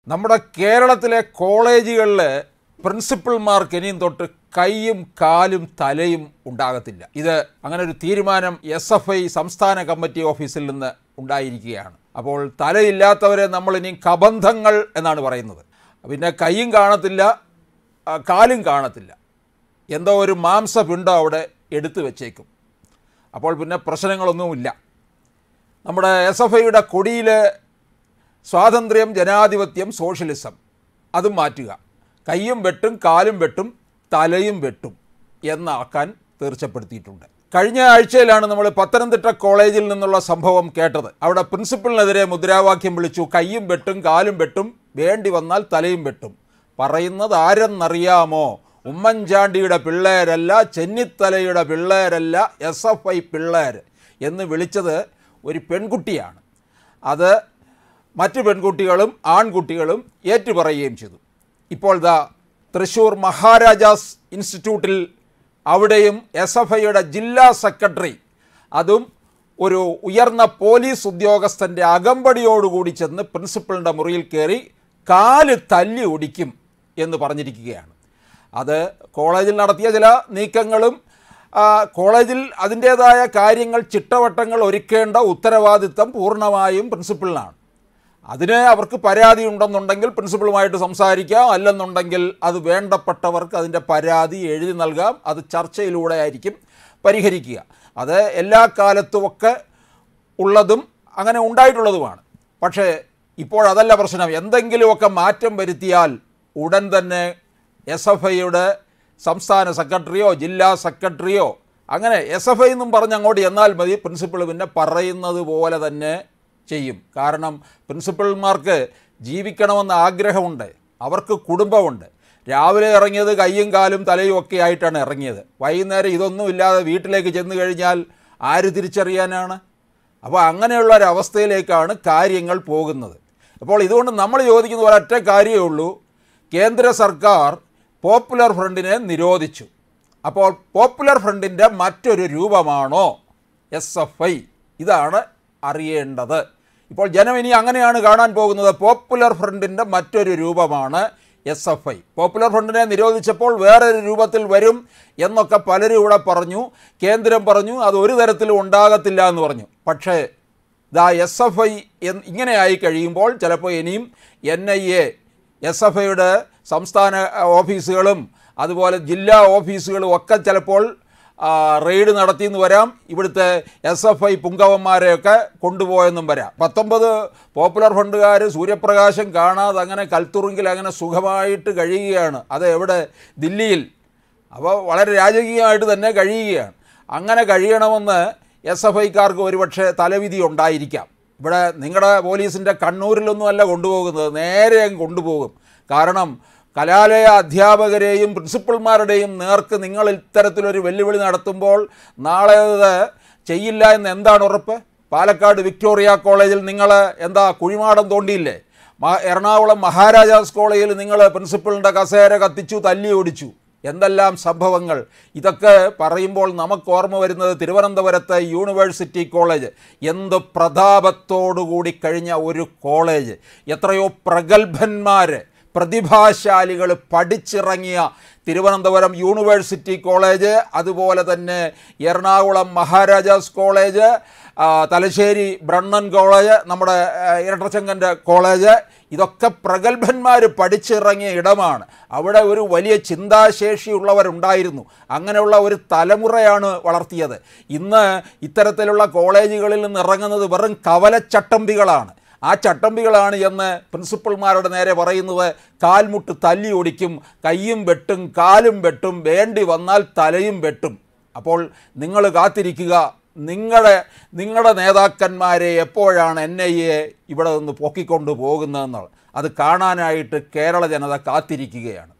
നമ്മുടെ കേരളത്തിലെ കോളേജുകളിൽ പ്രിൻസിപ്പൽമാർക്ക് ഇനിയും തൊട്ട് കൈയും കാലും തലയും ഉണ്ടാകത്തില്ല ഇത് അങ്ങനെ ഒരു തീരുമാനം എസ് എഫ് ഐ സംസ്ഥാന കമ്മിറ്റി ഓഫീസിൽ നിന്ന് ഉണ്ടായിരിക്കുകയാണ് അപ്പോൾ തലയില്ലാത്തവരെ നമ്മൾ ഇനി കബന്ധങ്ങൾ എന്നാണ് പറയുന്നത് പിന്നെ കൈയും കാണത്തില്ല ആ, കാലും കാണത്തില്ല എന്തോ ഒരു മാംസപിണ്ടം അവിടെ എടുത്തു വെച്ചേക്കും അപ്പോൾ പിന്നെ പ്രശ്നങ്ങളൊന്നുമില്ല നമ്മുടെ എസ് എഫ് ഐയുടെ കൊടിയിൽ സ്വാതന്ത്ര്യം ജനാധിപത്യം സോഷ്യലിസം അതും മാറ്റുക കൈയും വെട്ടും കാലും വെട്ടും തലയും വെട്ടും എന്നാക്കാൻ തീർച്ചപ്പെടുത്തിയിട്ടുണ്ട് കഴിഞ്ഞ ആഴ്ചയിലാണ് നമ്മൾ പത്തനംതിട്ട കോളേജിൽ നിന്നുള്ള സംഭവം കേട്ടത് അവിടെ പ്രിൻസിപ്പലിനെതിരെ മുദ്രാവാക്യം വിളിച്ചു കൈയും വെട്ടും കാലും വെട്ടും വേണ്ടി വന്നാൽ തലയും വെട്ടും പറയുന്നത് ആരെന്നറിയാമോ ഉമ്മൻചാണ്ടിയുടെ പിള്ളേരല്ല ചെന്നിത്തലയുടെ പിള്ളേരല്ല എസ് എഫ് ഐ പിള്ളേർ എന്ന് വിളിച്ചത് ഒരു പെൺകുട്ടിയാണ് അത് മറ്റു പെൺകുട്ടികളും ആൺകുട്ടികളും ഏറ്റുപറയുകയും ചെയ്തു ഇപ്പോൾ ദാ തൃശ്ശൂർ മഹാരാജാസ് ഇൻസ്റ്റിറ്റ്യൂട്ടിൽ അവിടെയും എസ് എഫ് ഐയുടെ ജില്ലാ സെക്രട്ടറി അതും ഒരു ഉയർന്ന പോലീസ് ഉദ്യോഗസ്ഥൻ്റെ അകമ്പടിയോടുകൂടി ചെന്ന് പ്രിൻസിപ്പളിൻ്റെ മുറിയിൽ കയറി കാല് തല്ലി ഒടിക്കും എന്ന് പറഞ്ഞിരിക്കുകയാണ് അത് കോളേജിൽ നടത്തിയ ചില നീക്കങ്ങളും ആ, കോളേജിൽ അതിൻ്റേതായ കാര്യങ്ങൾ ചിട്ടവട്ടങ്ങൾ ഒരുക്കേണ്ട ഉത്തരവാദിത്തം പൂർണ്ണമായും പ്രിൻസിപ്പളിനാണ് അതിന് അവർക്ക് പരാതി ഉണ്ടെന്നുണ്ടെങ്കിൽ പ്രിൻസിപ്പളുമായിട്ട് സംസാരിക്കാം അല്ലെന്നുണ്ടെങ്കിൽ അത് വേണ്ടപ്പെട്ടവർക്ക് അതിൻ്റെ പരാതി എഴുതി നൽകാം അത് ചർച്ചയിലൂടെ ആയിരിക്കും പരിഹരിക്കുക അത് എല്ലാ കാലത്തുമൊക്കെ ഉള്ളതും അങ്ങനെ ഉണ്ടായിട്ടുള്ളതുമാണ് പക്ഷേ ഇപ്പോഴതല്ല പ്രശ്നം എന്തെങ്കിലുമൊക്കെ മാറ്റം വരുത്തിയാൽ ഉടൻ തന്നെ എസ് എഫ് ഐയുടെ സംസ്ഥാന സെക്രട്ടറിയോ ജില്ലാ സെക്രട്ടറിയോ അങ്ങനെ എസ് എഫ് ഐ എന്നും പറഞ്ഞ് അങ്ങോട്ട് എന്നാൽ മതി പ്രിൻസിപ്പൾ പിന്നെ പറയുന്നത് പോലെ തന്നെ ചെയ്യും കാരണം പ്രിൻസിപ്പൽമാർക്ക് ജീവിക്കണമെന്ന ആഗ്രഹമുണ്ട് അവർക്ക് കുടുംബമുണ്ട് രാവിലെ ഇറങ്ങിയത് കയ്യും കാലും തലയും ഒക്കെ ആയിട്ടാണ് ഇറങ്ങിയത് വൈകുന്നേരം ഇതൊന്നുമില്ലാതെ വീട്ടിലേക്ക് ചെന്ന് കഴിഞ്ഞാൽ ആര് തിരിച്ചറിയാനാണ് അപ്പോൾ അങ്ങനെയുള്ള ഒരു അവസ്ഥയിലേക്കാണ് കാര്യങ്ങൾ പോകുന്നത് അപ്പോൾ ഇതുകൊണ്ട് നമ്മൾ ചോദിക്കുന്ന ഒരൊറ്റ കാര്യമേ ഉള്ളൂ കേന്ദ്ര സർക്കാർ പോപ്പുലർ ഫ്രണ്ടിനെ നിരോധിച്ചു അപ്പോൾ പോപ്പുലർ ഫ്രണ്ടിൻ്റെ മറ്റൊരു രൂപമാണോ എസ് എഫ് ഐ ഇതാണ് അറിയേണ്ടത് ഇപ്പോൾ ജനം ഇനി അങ്ങനെയാണ് കാണാൻ പോകുന്നത് പോപ്പുലർ ഫ്രണ്ടിൻ്റെ മറ്റൊരു രൂപമാണ് എസ് എഫ് ഐ പോപ്പുലർ ഫ്രണ്ടിനെ നിരോധിച്ചപ്പോൾ വേറൊരു രൂപത്തിൽ വരും എന്നൊക്കെ പലരും ഇവിടെ പറഞ്ഞു കേന്ദ്രം പറഞ്ഞു അത് ഒരു തരത്തിലും ഉണ്ടാകത്തില്ല എന്ന് പറഞ്ഞു പക്ഷേ ദാ എസ് എഫ് ഐ ഇങ്ങനെ ആയി കഴിയുമ്പോൾ ചിലപ്പോൾ ഇനിയും N I A S F ഐയുടെ സംസ്ഥാന ഓഫീസുകളും അതുപോലെ ജില്ലാ ഓഫീസുകളും ഒക്കെ ചിലപ്പോൾ ആ, റെയ്ഡ് നടത്തിയെന്ന് വരാം ഇവിടുത്തെ എസ് എഫ് ഐ പുങ്കവന്മാരെയൊക്കെ കൊണ്ടുപോയെന്നും വരാം പത്തൊമ്പത് പോപ്പുലർ ഫണ്ടുകാർ സൂര്യപ്രകാശം കാണാതെ അങ്ങനെ കൽത്തുറുങ്കിൽ അങ്ങനെ സുഖമായിട്ട് കഴിയുകയാണ് അത് എവിടെ ദില്ലിയിൽ അപ്പോൾ വളരെ രാജകീയമായിട്ട് തന്നെ കഴിയുകയാണ് അങ്ങനെ കഴിയണമെന്ന് എസ് എഫ് ഐക്കാർക്ക് ഒരുപക്ഷെ തലവിധി ഉണ്ടായിരിക്കാം ഇവിടെ നിങ്ങളുടെ പോലീസിൻ്റെ കണ്ണൂരിലൊന്നുമല്ല കൊണ്ടുപോകുന്നത് നേരെ അങ്ങ് കൊണ്ടുപോകും കാരണം കലാലയ അധ്യാപകരെയും പ്രിൻസിപ്പൽമാരുടെയും നേർക്ക് നിങ്ങൾ ഇത്തരത്തിലൊരു വെല്ലുവിളി നടത്തുമ്പോൾ നാളെ അത് ചെയ്യില്ല എന്ന് എന്താണ് ഉറപ്പ് പാലക്കാട് വിക്ടോറിയ കോളേജിൽ നിങ്ങൾ എന്താ കുഴിമാടം തോണ്ടിയില്ലേ മ- എറണാകുളം മഹാരാജാസ് കോളേജിൽ നിങ്ങൾ പ്രിൻസിപ്പളിൻ്റെ കസേര കത്തിച്ചു തല്ലി ഓടിച്ചു എന്തെല്ലാം സംഭവങ്ങൾ ഇതൊക്കെ പറയുമ്പോൾ നമുക്ക് ഓർമ്മ വരുന്നത് തിരുവനന്തപുരത്തെ യൂണിവേഴ്സിറ്റി കോളേജ് എന്ത് പ്രതാപത്തോടുകൂടി കഴിഞ്ഞ ഒരു കോളേജ് എത്രയോ പ്രഗത്ഭന്മാർ പ്രതിഭാശാലികൾ പഠിച്ചിറങ്ങിയ തിരുവനന്തപുരം യൂണിവേഴ്സിറ്റി കോളേജ് അതുപോലെ തന്നെ എറണാകുളം മഹാരാജാസ് കോളേജ് ആ, തലശ്ശേരി ബ്രണ്ണൻ കോളേജ് നമ്മുടെ ആ, ഇരട്ടച്ചങ്കൻ്റെ കോളേജ് ഇതൊക്കെ പ്രഗത്ഭന്മാർ പഠിച്ചിറങ്ങിയ ഇടമാണ് അവിടെ ഒരു വലിയ ചിന്താശേഷിയുള്ളവരുണ്ടായിരുന്നു അങ്ങനെയുള്ള ഒരു തലമുറയാണ് വളർത്തിയത് ഇന്ന് ഇത്തരത്തിലുള്ള കോളേജുകളിൽ നിന്ന് ഇറങ്ങുന്നത് വെറും കവലച്ചട്ടമ്പികളാണ് ആ ചട്ടമ്പികളാണ് എന്ന് പ്രിൻസിപ്പൽമാരുടെ നേരെ പറയുന്നത് കാൽമുട്ട് തല്ലി ഒടിക്കും കയ്യും വെട്ടും കാലും വെട്ടും വേണ്ടി വന്നാൽ തലയും വെട്ടും അപ്പോൾ നിങ്ങൾ കാത്തിരിക്കുക നിങ്ങളുടെ നിങ്ങളുടെ നേതാക്കന്മാരെ എപ്പോഴാണ് എൻ ഐ എ ഇവിടെ നിന്ന് പൊക്കിക്കൊണ്ട് പോകുന്നതെന്നുള്ളത് അത് കാണാനായിട്ട് കേരള ജനത കാത്തിരിക്കുകയാണ്